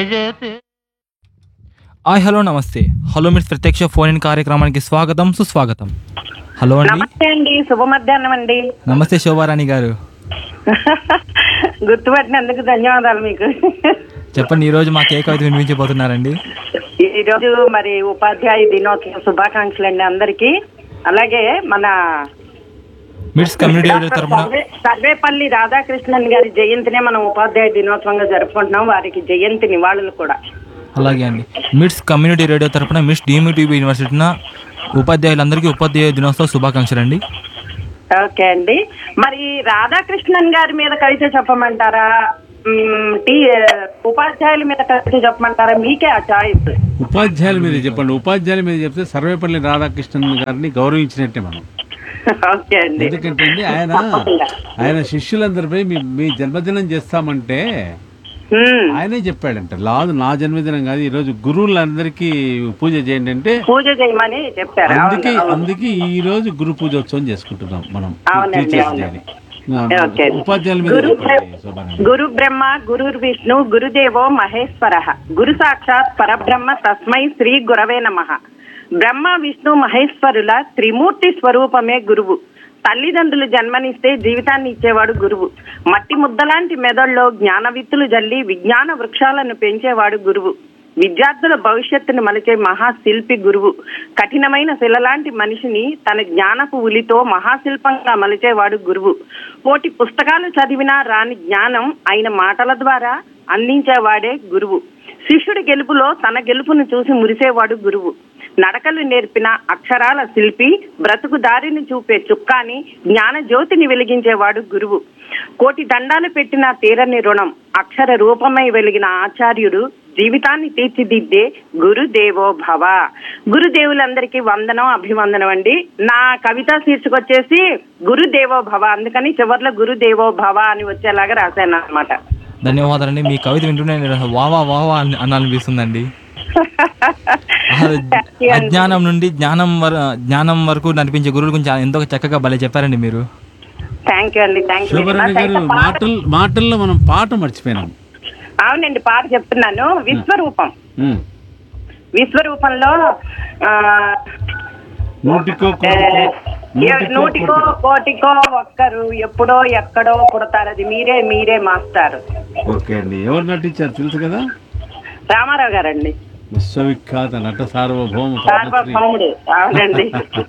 జయతే hi hello నమస్తే hello MITS ప్రత్యక్ష phone in కార్యక్రమానికి స్వాగతం సుస్వాగతం హలో అండి నమస్తే అండి శుభ మధ్యాహ్నం అండి నమస్తే శోభారాణి గారు గుర్తుపట్టినందుకు ధన్యవాదాలు మీకు చెప్పండి ఈరోజు మాకు ఏ కవిత వినిపించబోతున్నారండి ఈ రోజు మరి ఉపాధ్యాయ దినోత్సవ శుభాకాంక్షలు అండి అందరికి అలాగే మన మిట్స్ కమ్యూనిటీ రేడియో తరపున సర్వే- సర్వేపల్లి రాధాకృష్ణన్ గారి జయంతినే మనం ఉపాధ్యాయ దినోత్సవంగా జరుపుకుంటున్నాం వారికి జయంతి నివాళులు కూడా అలాగే అండి మిట్స్ కమ్యూనిటీ రేడియో తరపున మిట్స్ డిమిటివి యూనివర్సిటీన ఉపాధ్యాయులందరికీ ఉపాధ్యాయ దినోత్సవ శుభాకాంక్షలు అండి ఓకే అండి మరి రాధాకృష్ణన్ గారి మీద కవిత చెప్పమంటారా మ్, టీ ఉపాధ్యాయుల మీద కవిత చెప్పమంటారా మీకే ఆ చాయిస్ ఉపాధ్యాయుల మీద చెప్పండి ఉపాధ్యాయుల మీద చెప్తే సర్వేపల్లి రాధాకృష్ణన్ గారిని గౌరవించినట్టే మనం ఓకే అండి ఎందుకంటే అండి ఆయన తప్పకుండా. ఆయన శిష్యులందరిపై మీ మీ జన్మదినం చేస్తామంటే మ్, ఆయనే చెప్పాడంట లాదు నా జన్మదినం కాదు ఈ రోజు గురువులందరికీ పూజ చేయండి అంటే పూజ చేయమని చెప్పారు అందుకే అవును, అవును. అందుకే ఈ రోజు గురు పూజోత్సవం చేసుకుంటున్నాం మనం అవునండి, టీచర్స్ అవును. డే అని. ఆ, ఓకే. ఉపాధ్యాయుల మీద గురు చెప్పండి శోభారాణి. గురు బ్రహ్మ గురుర్ విష్ణు గురుదేవో మహేశ్వర గురు సాక్షాత్ పరబ్రహ్మ తస్మై శ్రీ గురవే నమ బ్రహ్మ విష్ణు మహేశ్వరుల త్రిమూర్తి స్వరూపమే గురువు తల్లిదండ్రులు జన్మనిస్తే జీవితాన్ని ఇచ్చేవాడు గురువు మట్టి ముద్దలాంటి మెదడులో జ్ఞాన విత్తులు జల్లి విజ్ఞాన వృక్షాలను పెంచేవాడు గురువు విద్యార్థుల భవిష్యత్తును మలిచే మహాశిల్పి గురువు కఠినమైన శిలలాంటి మనిషిని తన జ్ఞానపు ఉలితో మహాశిల్పంగా మలిచేవాడు గురువు కోటి పుస్తకాలు చదివినా రాని జ్ఞానం ఆయన మాటల ద్వారా అందించేవాడే గురువు శిష్యుడి గెలుపులో తన గెలుపును చూసి మురిసేవాడు గురువు నడకలు నేర్పిన అక్షరాల శిల్పి బ్రతుకు దారిని చూపే చుక్కాని జ్ఞాన జ్యోతిని వెలిగించేవాడు గురువు కోటి దండాలు పెట్టిన తీరని రుణం అక్షర రూపమై వెలిగిన ఆచార్యుడు జీవితాన్ని తీర్చిదిద్దే గురుదేవో భవ గురుదేవులందరికీ వందనం అభివందనం అండి నా కవిత శీర్షిక వచ్చేసి గురుదేవో భవ అందుకని చివర్లో గురుదేవో భవ అని వచ్చేలాగా రాశాను అనమాట ధన్యవాదాలండి మీ కవిత వింటూనే నేను వావా వావా అని అనాలనిపిస్తుందండి అసలు అజ్ఞానం నుండి జ్ఞానం వర జ్ఞానం వరకు నడిపించే గురువుల గురించి ఎంతో చక్కగా భలే చెప్పారండి మీరు థ్యాంక్ యూ అండి థ్యాంక్ యూ శోభారాణి గారు మాటలు మాటల్లో మనం పాట మర్చిపోయినాం అవునండి పాట చెప్తున్నాను విశ్వరూపం ఉమ్. విశ్వరూపంలో ఆ, నూటికో ఏ, కోటికో నూటికో కోటికో ఒక్కరు ఎప్పుడో ఎక్కడో పుడతారు అది మీరే మీరే మాస్టారు ఓకే అండి ఎవరు నటించారు తెలుసు కదా రామారావు గారండి విశ్వవిఖ్యాత నట సార్వభౌమ పద్మశ్రీ. సార్వభౌముడు అవునండి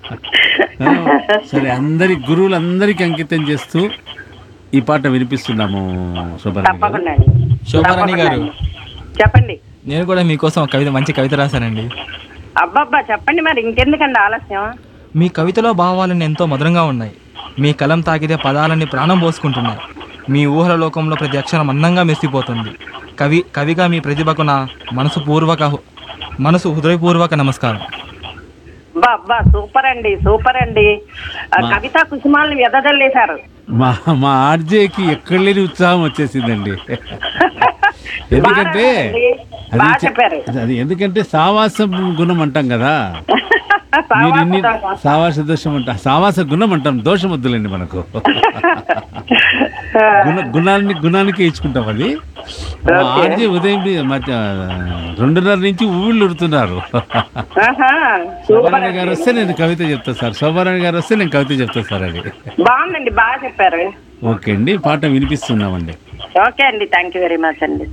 ఆ, సరే అందరి గురువులందరికీ అంకితం చేస్తూ ఈ పాట వినిపిస్తున్నాము శోభారాణి గారు తప్పకుండా అండి శోభారాణి గారు తప్పకుండా. చెప్పండి నేను కూడా మీకోసం ఒక కవిత మంచి కవిత రాశానండి అబ్బబ్బా చెప్పండి మరి ఇంకెందుకండి ఆలస్యం మీ కవితలో భావాలన్నీ ఎంతో మధురంగా ఉన్నాయి మీ కలం తాకితే పదాలన్నీ ప్రాణం పోసుకుంటున్నాయి మీ ఊహల లోకంలో ప్రతి అక్షరం అందంగా మెరిసిపోతుంది కవి కవిగా మీ ప్రతిభకు నా మనసు పూర్వక మనసు హృదయపూర్వక నమస్కారం అబ్బా అబ్బా సూపర్ అండి సూపర్ అండి ఆ, కవితా కుసుమాలను ఎదజల్లేశారు మా మా ఆర్జేకి ఎక్కడ లేని ఉత్సాహం వచ్చేసిందండి ఎందుకంటే బాగా బాగా అది చె- చెప్పారు. అది ఎందుకంటే సావాస గుణం అంటాం కదా మీరు ఇన్ని సావాస దోషం అంటాం సావాస గుణం అంటాం దోషం వద్దులేండి మనకు గుణ గుణాన్ని గుణానికి ఇచ్చుకుంటాం అది మా ఆర్జే ఉదయం బి- మధ్య రెండున్నర నుంచి ఊళ్ళు ఉడుతున్నారు ఆహా, సూపర్ శోభారాణి గారు వస్తే నేను కవిత చెప్తా సార్ శోభారాణి గారు వస్తే నేను కవిత చెప్తా సార్ అది బాగుందండి బాగా చెప్పారు ఓకే అండి పాట వినిపిస్తున్నామండి ఓకే అండి థ్యాంక్ యూ వెరీ మచ్ అండి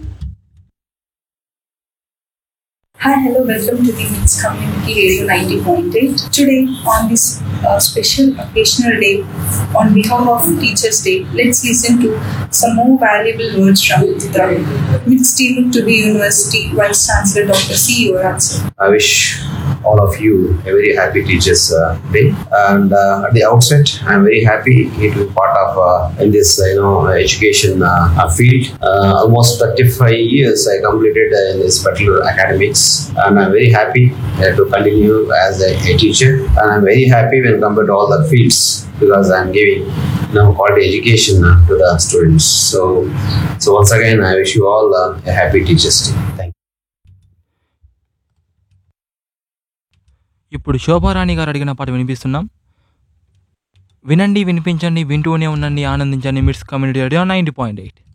Hi, hello, welcome to the Mix Community Radio 90.8. Today, on this uh, special occasional day, on behalf of Teachers' Day, let's listen to some more valuable words from the Mix team to the University Vice Chancellor Dr. C. Yoratsu. I wish all of you a very happy Teachers uh, Day. And uh, at the outset, I'm very happy to be part of uh, in this uh, you know education uh, field. Uh, almost 35 years I completed uh, in this particular academics, and I'm very happy uh, to continue as a, a teacher. And I'm very happy when compared to all the fields because I'm giving you know quality education uh, to the students. So, so once again, I wish you all uh, a happy Teachers Day. Thank you. ఇప్పుడు శోభారాణి గారు అడిగిన పాట వినిపిస్తున్నాం వినండి వినిపించండి వింటూనే ఉండండి ఆనందించండి MITS community radio ninety point eight